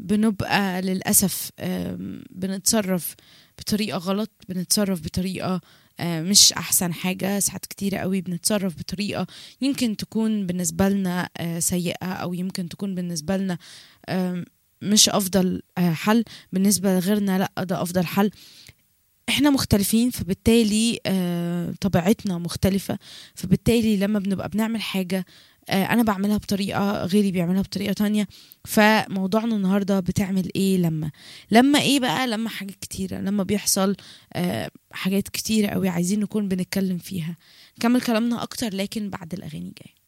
بنبقى للأسف آم، بنتصرف بطريقة غلط بنتصرف بطريقة آه، مش أحسن حاجة ساعات كتيرة قوي بنتصرف بطريقة يمكن تكون بالنسبة لنا آه، سيئة أو يمكن تكون بالنسبة لنا آم، مش أفضل آه، حل بالنسبة لغيرنا لأ ده أفضل حل احنا مختلفين فبالتالي آه، طبيعتنا مختلفة فبالتالي لما بنبقى بنعمل حاجة آه، انا بعملها بطريقة غيري بيعملها بطريقة تانية فموضوعنا النهاردة بتعمل ايه لما لما ايه بقى لما حاجات كتيرة لما بيحصل آه، حاجات كتيرة قوي عايزين نكون بنتكلم فيها نكمل كلامنا اكتر لكن بعد الاغاني جايه